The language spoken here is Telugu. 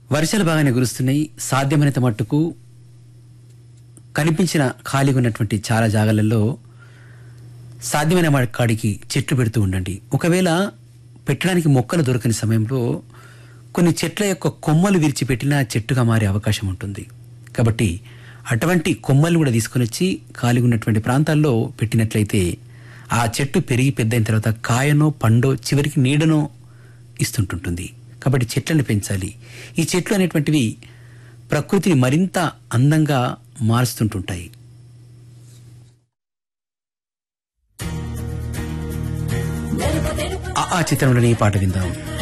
వర్షాలు బాగానే కురుస్తున్నాయి సాధ్యమైనంత మట్టుకు కనిపించిన ఖాళీగా ఉన్నటువంటి చాలా జాగాలలో సాధ్యమైన మ- కాడికి చెట్లు పెడుతూ ఉండండి ఒకవేళ పెట్టడానికి మొక్కలు దొరకని సమయంలో కొన్ని చెట్ల యొక్క కొమ్మలు విరిచిపెట్టినా చెట్టుగా మారే అవకాశం ఉంటుంది కాబట్టి అటువంటి కొమ్మలు కూడా తీసుకొని వచ్చి ఖాళీగా ఉన్నటువంటి ప్రాంతాల్లో పెట్టినట్లయితే ఆ చెట్టు పెరిగి పెద్దయిన తర్వాత కాయనో పండో చివరికి నీడనో ఇస్తుంటుంటుంది కాబట్టి చెట్లను పెంచాలి ఈ చెట్లు అనేటువంటివి ప్రకృతిని మరింత అందంగా మారుస్తుంటుంటాయి ఆ- ఆ చిత్రంలోని ఈ పాట విందాం